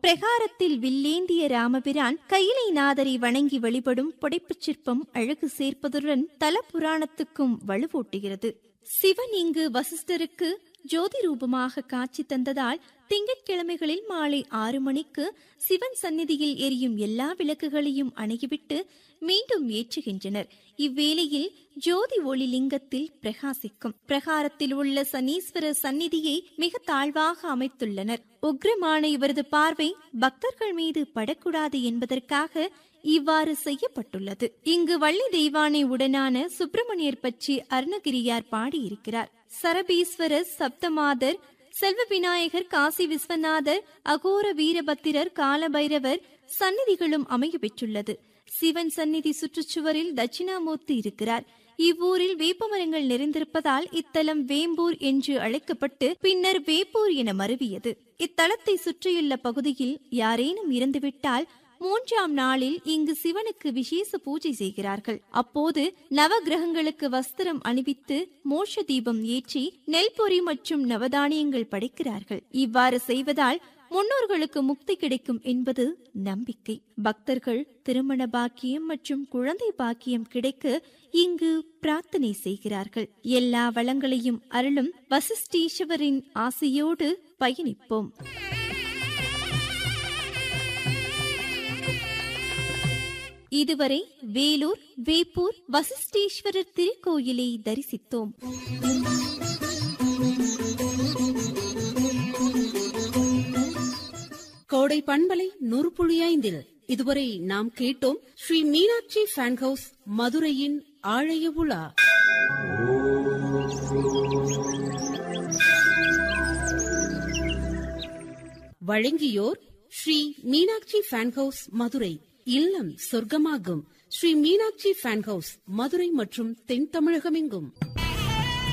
பிரகாரத்தில் வில்லேந்திய ராமபிரான் கையிலை நாதரை வணங்கி வழிபடும் புடைப்புச் சிற்பம் அழகு சேர்ப்பதுடன் தல புராணத்துக்கும் வலுவூட்டுகிறது சிவன் இங்கு வசிஷ்டருக்கு ஜோதி ரூபமாக காட்சி தந்ததால் திங்கட்கிழமைகளில் மாலை ஆறு மணிக்கு சிவன் சந்நிதியில் எரியும் எல்லா விளக்குகளையும் அணைகிவிட்டு மீண்டும் ஏற்றுகின்றனர் இவ்வேளையில் ஜோதி ஒளி லிங்கத்தில் பிரகாசிக்கும் பிரகாரத்தில் உள்ள சனீஸ்வரர் சந்நிதியை மிக தாழ்வாக அமைத்துள்ளனர் உக்ரமான இவரது பார்வை பக்தர்கள் மீது படக்கூடாது என்பதற்காக இவ்வாறு செய்யப்பட்டுள்ளது இங்கு வள்ளி தெய்வானை உடனான சுப்பிரமணியர் பற்றி அருணகிரியார் பாடியிருக்கிறார் சரபீஸ்வரர் சப்தமாதர் செல்வ விநாயகர் காசி விஸ்வநாதர் அகோர வீரபத்திரர் காலபைரவர் சந்நிதிகளும் அமைய பெற்றுள்ளது சிவன் சந்நிதி சுற்றுச்சுவரில் தட்சிணாமூர்த்தி இருக்கிறார் இவ்வூரில் வேப்பமரங்கள் நிறைந்திருப்பதால் இத்தலம் வேம்பூர் என்று அழைக்கப்பட்டு பின்னர் வேப்பூர் என மருவியது இத்தலத்தை சுற்றியுள்ள பகுதியில் யாரேனும் இறந்துவிட்டால் மூன்றாம் நாளில் இங்கு சிவனுக்கு விசேஷ பூஜை செய்கிறார்கள் அப்போது நவ கிரகங்களுக்கு வஸ்திரம் அணிவித்து மோஷ தீபம் ஏற்றி நெல் பொரி மற்றும் நவதானியங்கள் படைக்கிறார்கள் இவ்வாறு செய்வதால் முன்னோர்களுக்கு முக்தி கிடைக்கும் என்பது நம்பிக்கை பக்தர்கள் திருமண பாக்கியம் மற்றும் குழந்தை பாக்கியம் கிடைக்க இங்கு பிரார்த்தனை செய்கிறார்கள் எல்லா வளங்களையும் அருளும் வசிஷ்டீஸ்வரின் ஆசையோடு பயணிப்போம் இதுவரை வேலூர் வேப்பூர் வசிஷ்டேஸ்வரர் திருக்கோயிலை தரிசித்தோம் கோடை பண்பலை நூறுபுழியைந்தில் இதுவரை நாம் கேட்டோம் ஸ்ரீ மீனாட்சி ஃபேன் ஹவுஸ் மதுரையின் ஆழைய உலா வழங்கியோர் ஸ்ரீ மீனாட்சி ஃபேன் ஹவுஸ் மதுரை இல்லம் சொர்க்கமாகும் ஸ்ரீ மீனாட்சி ஃபேன் ஹவுஸ் மதுரை மற்றும் தென் தமிழகமெங்கும்